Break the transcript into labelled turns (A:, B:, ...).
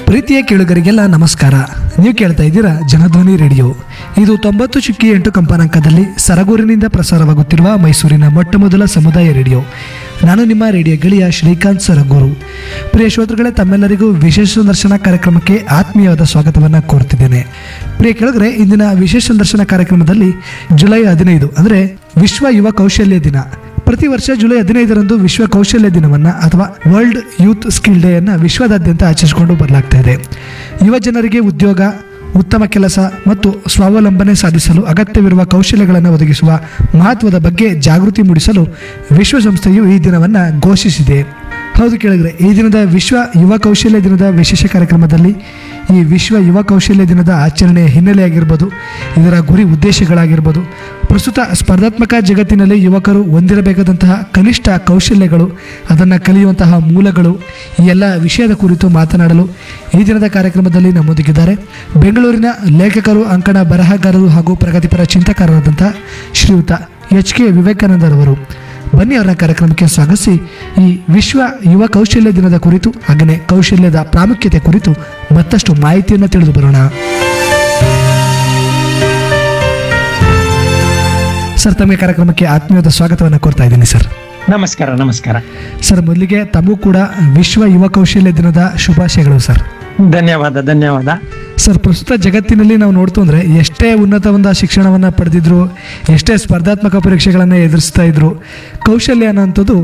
A: ಪ್ರೀತಿಯ ಕೇಳುಗರಿಗೆಲ್ಲ ನಮಸ್ಕಾರ ನೀವು ಕೇಳ್ತಾ ಇದ್ದೀರಾ ಜನಧ್ವನಿ ರೇಡಿಯೋ ಇದು ತೊಂಬತ್ತು ಚುಕ್ಕಿ ಎಂಟು ಕಂಪನಾಂಕದಲ್ಲಿ ಸರಗೂರಿನಿಂದ ಪ್ರಸಾರವಾಗುತ್ತಿರುವ ಮೈಸೂರಿನ ಮೊಟ್ಟ ಮೊದಲ ಸಮುದಾಯ ರೇಡಿಯೋ ನಾನು ನಿಮ್ಮ ರೇಡಿಯೋ ಗೆಳೆಯ ಶ್ರೀಕಾಂತ್ ಸರಗೂರು ಪ್ರಿಯ ಶ್ರೋತೃಗಳೇ ತಮ್ಮೆಲ್ಲರಿಗೂ ವಿಶೇಷ ಸಂದರ್ಶನ ಕಾರ್ಯಕ್ರಮಕ್ಕೆ ಆತ್ಮೀಯವಾದ ಸ್ವಾಗತವನ್ನು ಕೋರ್ತಿದ್ದೇನೆ ಪ್ರಿಯ ಕೆಳಗರೆ ಇಂದಿನ ವಿಶೇಷ ಸಂದರ್ಶನ ಕಾರ್ಯಕ್ರಮದಲ್ಲಿ ಜುಲೈ ಹದಿನೈದು ಅಂದರೆ ವಿಶ್ವ ಯುವ ಕೌಶಲ್ಯ ದಿನ ಪ್ರತಿ ವರ್ಷ ಜುಲೈ ಹದಿನೈದರಂದು ವಿಶ್ವ ಕೌಶಲ್ಯ ದಿನವನ್ನು ಅಥವಾ ವರ್ಲ್ಡ್ ಯೂತ್ ಸ್ಕಿಲ್ ಡೇ ಅನ್ನು ವಿಶ್ವದಾದ್ಯಂತ ಆಚರಿಸಿಕೊಂಡು ಬರಲಾಗ್ತಾ ಇದೆ ಯುವ ಜನರಿಗೆ ಉದ್ಯೋಗ ಉತ್ತಮ ಕೆಲಸ ಮತ್ತು ಸ್ವಾವಲಂಬನೆ ಸಾಧಿಸಲು ಅಗತ್ಯವಿರುವ ಕೌಶಲ್ಯಗಳನ್ನು ಒದಗಿಸುವ ಮಹತ್ವದ ಬಗ್ಗೆ ಜಾಗೃತಿ ಮೂಡಿಸಲು ವಿಶ್ವಸಂಸ್ಥೆಯು ಈ ದಿನವನ್ನು ಘೋಷಿಸಿದೆ ಹೌದು ಕೇಳಿದ್ರೆ ಈ ದಿನದ ವಿಶ್ವ ಯುವ ಕೌಶಲ್ಯ ದಿನದ ವಿಶೇಷ ಕಾರ್ಯಕ್ರಮದಲ್ಲಿ ಈ ವಿಶ್ವ ಯುವ ಕೌಶಲ್ಯ ದಿನದ ಆಚರಣೆಯ ಹಿನ್ನೆಲೆಯಾಗಿರ್ಬೋದು ಇದರ ಗುರಿ ಉದ್ದೇಶಗಳಾಗಿರ್ಬೋದು ಪ್ರಸ್ತುತ ಸ್ಪರ್ಧಾತ್ಮಕ ಜಗತ್ತಿನಲ್ಲಿ ಯುವಕರು ಹೊಂದಿರಬೇಕಾದಂತಹ ಕನಿಷ್ಠ ಕೌಶಲ್ಯಗಳು ಅದನ್ನು ಕಲಿಯುವಂತಹ ಮೂಲಗಳು ಈ ಎಲ್ಲ ವಿಷಯದ ಕುರಿತು ಮಾತನಾಡಲು ಈ ದಿನದ ಕಾರ್ಯಕ್ರಮದಲ್ಲಿ ನಮ್ಮೊಂದಿಗಿದ್ದಾರೆ ಬೆಂಗಳೂರಿನ ಲೇಖಕರು ಅಂಕಣ ಬರಹಗಾರರು ಹಾಗೂ ಪ್ರಗತಿಪರ ಚಿಂತಕರಾದಂತಹ ಶ್ರೀಯುತ ಎಚ್ ಕೆ ವಿವೇಕಾನಂದರವರು ಬನ್ನಿ ಅವರ ಕಾರ್ಯಕ್ರಮಕ್ಕೆ ಸ್ವಾಗತಿಸಿ ಈ ವಿಶ್ವ ಯುವ ಕೌಶಲ್ಯ ದಿನದ ಕುರಿತು ಹಾಗೆಯೇ ಕೌಶಲ್ಯದ ಪ್ರಾಮುಖ್ಯತೆ ಕುರಿತು ಮತ್ತಷ್ಟು ಮಾಹಿತಿಯನ್ನು ತಿಳಿದು ಬರೋಣ ಸರ್ ತಮಗೆ ಕಾರ್ಯಕ್ರಮಕ್ಕೆ ಆತ್ಮೀಯವಾದ ಸ್ವಾಗತವನ್ನು ಕೋರ್ತಾ ಇದ್ದೀನಿ ಸರ್
B: ನಮಸ್ಕಾರ ನಮಸ್ಕಾರ
A: ಸರ್ ಮೊದಲಿಗೆ ತಮಗೂ ಕೂಡ ವಿಶ್ವ ಯುವ ಕೌಶಲ್ಯ ದಿನದ ಶುಭಾಶಯಗಳು ಸರ್
B: ಧನ್ಯವಾದ ಧನ್ಯವಾದ
A: ಸರ್ ಪ್ರಸ್ತುತ ಜಗತ್ತಿನಲ್ಲಿ ನಾವು ನೋಡ್ತು ಅಂದ್ರೆ ಎಷ್ಟೇ ಉನ್ನತವಾದ ಶಿಕ್ಷಣವನ್ನ ಪಡೆದಿದ್ರು ಎಷ್ಟೇ ಸ್ಪರ್ಧಾತ್ಮಕ ಪರೀಕ್ಷೆಗಳನ್ನ ಎದುರಿಸ್ತಾ ಇದ್ರು ಕೌಶಲ್ಯ ಅನ್ನೋಂಥದ್ದು